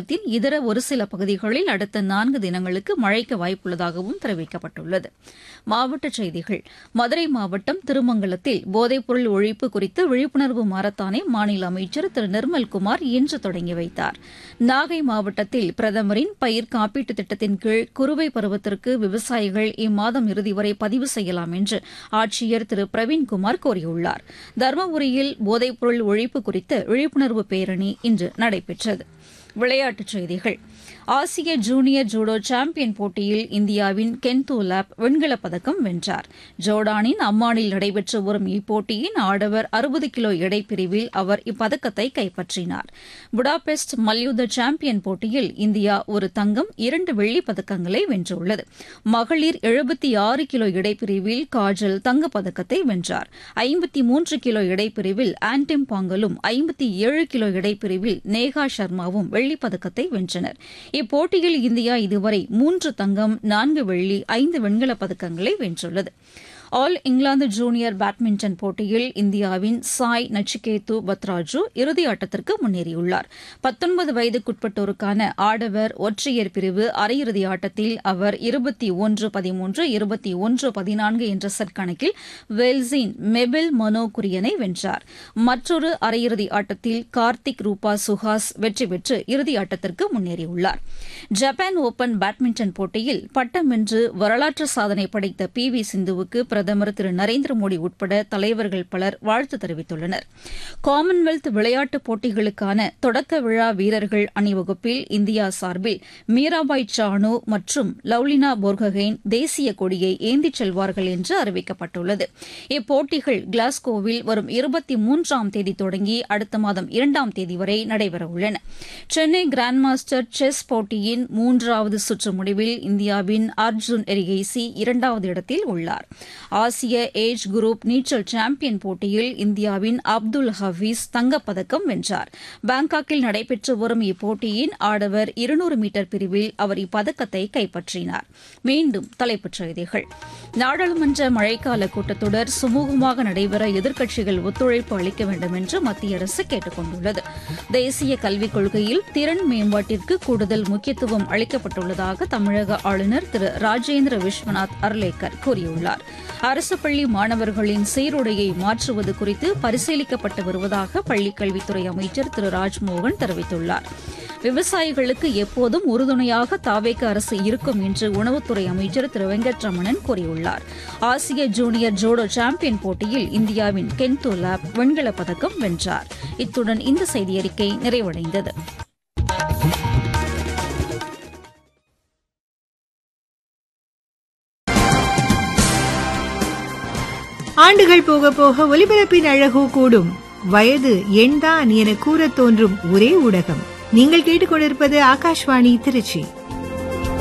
தமிழகத்தின் இதர ஒரு சில பகுதிகளில் அடுத்த நான்கு தினங்களுக்கு மழைக்கு வாய்ப்புள்ளதாகவும் தெரிவிக்கப்பட்டுள்ளது மாவட்டச் செய்திகள் மதுரை மாவட்டம் திருமங்கலத்தில் போதைப்பொருள் ஒழிப்பு குறித்து விழிப்புணர்வு மாரத்தானை மாநில அமைச்சர் திரு நிர்மல்குமார் இன்று தொடங்கி வைத்தார் நாகை மாவட்டத்தில் பிரதமரின் பயிர் காப்பீட்டுத் திட்டத்தின் கீழ் குறுவை பருவத்திற்கு விவசாயிகள் இம்மாதம் இறுதி வரை பதிவு செய்யலாம் என்று ஆட்சியர் திரு பிரவீன்குமார் கூறியுள்ளார் தருமபுரியில் போதைப்பொருள் ஒழிப்பு குறித்த விழிப்புணர்வு பேரணி இன்று நடைபெற்றது விளையாட்டுச் செய்திகள் ஆசிய ஜூனியர் ஜூடோ சாம்பியன் போட்டியில் இந்தியாவின் கென்தோ லாப் வெண்கலப் பதக்கம் வென்றார் ஜோர்டானின் அம்மானில் நடைபெற்று வரும் இப்போட்டியின் ஆடவர் அறுபது கிலோ எடைப்பிரிவில் அவர் இப்பதக்கத்தை கைப்பற்றினார் புடாபெஸ்ட் மல்யுத்த சாம்பியன் போட்டியில் இந்தியா ஒரு தங்கம் இரண்டு வெள்ளிப் பதக்கங்களை வென்றுள்ளது மகளிர் எழுபத்தி ஆறு கிலோ இடைப்பிரிவில் காஜல் தங்கப்பதக்கத்தை வென்றார் ஐம்பத்தி மூன்று கிலோ இடைப்பிரிவில் ஆன்டிம் பாங்கலும் ஐம்பத்தி ஏழு கிலோ இடைப்பிரிவில் நேகா சர்மாவும் வெள்ளிப் பதக்கத்தை வென்றனர் இப்போட்டியில் இந்தியா இதுவரை மூன்று தங்கம் நான்கு வெள்ளி ஐந்து வெண்கலப் பதக்கங்களை வென்றுள்ளது ஆல் இங்கிலாந்து ஜூனியர் பேட்மிண்டன் போட்டியில் இந்தியாவின் சாய் நச்சிகேத்து பத்ராஜு இறுதி ஆட்டத்திற்கு முன்னேறியுள்ளார் பத்தொன்பது வயதுக்குட்பட்டோருக்கான ஆடவர் ஒற்றையர் பிரிவு அரையிறுதி ஆட்டத்தில் அவர் இருபத்தி ஒன்று பதிமூன்று இருபத்தி ஒன்று பதினான்கு என்ற செட் கணக்கில் வெல்ஸின் மெபில் மனோ குரியனை வென்றார் மற்றொரு அரையிறுதி ஆட்டத்தில் கார்த்திக் ரூபா சுஹாஸ் வெற்றி பெற்று இறுதி ஆட்டத்திற்கு முன்னேறியுள்ளார் ஜப்பான் ஓபன் பேட்மிண்டன் போட்டியில் பட்டம் வென்று வரலாற்று சாதனை படைத்த பி வி சிந்துவுக்கு பிரதமர் திரு நரேந்திர மோடி உட்பட தலைவர்கள் பலர் வாழ்த்து தெரிவித்துள்ளனர் காமன்வெல்த் விளையாட்டுப் போட்டிகளுக்கான தொடக்க விழா வீரர்கள் அணிவகுப்பில் இந்தியா சார்பில் மீராபாய் சானு மற்றும் லவ்லினா போர்கஹெயின் தேசிய கொடியை ஏந்திச் செல்வார்கள் என்று அறிவிக்கப்பட்டுள்ளது இப்போட்டிகள் கிளாஸ்கோவில் வரும் இருபத்தி மூன்றாம் தேதி தொடங்கி அடுத்த மாதம் இரண்டாம் தேதி வரை நடைபெறவுள்ளன சென்னை கிராண்ட் மாஸ்டர் செஸ் போட்டியின் மூன்றாவது சுற்று முடிவில் இந்தியாவின் அர்ஜுன் எரிகேசி இரண்டாவது இடத்தில் உள்ளார் ஆசிய ஏஜ் குரூப் நீச்சல் சாம்பியன் போட்டியில் இந்தியாவின் அப்துல் ஹபீஸ் தங்கப்பதக்கம் வென்றார் பாங்காக்கில் நடைபெற்று வரும் இப்போட்டியின் ஆடவர் இருநூறு மீட்டர் பிரிவில் அவர் இப்பதக்கத்தை கைப்பற்றினார் மீண்டும் தலைப்புச் செய்திகள் நாடாளுமன்ற மழைக்கால கூட்டத்தொடர் சுமூகமாக நடைபெற எதிர்க்கட்சிகள் ஒத்துழைப்பு அளிக்க வேண்டும் என்று மத்திய அரசு கேட்டுக் கொண்டுள்ளது தேசிய கல்விக் கொள்கையில் திறன் மேம்பாட்டிற்கு கூடுதல் முக்கியத்துவம் அளிக்கப்பட்டுள்ளதாக தமிழக ஆளுநர் திரு ராஜேந்திர விஸ்வநாத் அர்லேக்கர் கூறியுள்ளார் அரசு பள்ளி மாணவர்களின் சீருடையை மாற்றுவது குறித்து பரிசீலிக்கப்பட்டு வருவதாக பள்ளிக்கல்வித்துறை அமைச்சர் திரு ராஜ்மோகன் தெரிவித்துள்ளார் விவசாயிகளுக்கு எப்போதும் உறுதுணையாக தாவேக்க அரசு இருக்கும் என்று உணவுத்துறை அமைச்சர் திரு வெங்கட்ரமணன் கூறியுள்ளார் ஆசிய ஜூனியர் ஜோடோ சாம்பியன் போட்டியில் இந்தியாவின் கென்தோ லாப் வெண்கலப் பதக்கம் வென்றார் இத்துடன் இந்த செய்தியறிக்கை நிறைவடைந்தது ஆண்டுகள் போக போக ஒலிபரப்பின் அழகு கூடும் வயது எண்தான் என கூறத் தோன்றும் ஒரே ஊடகம் நீங்கள் கேட்டுக்கொண்டிருப்பது ஆகாஷ்வாணி திருச்சி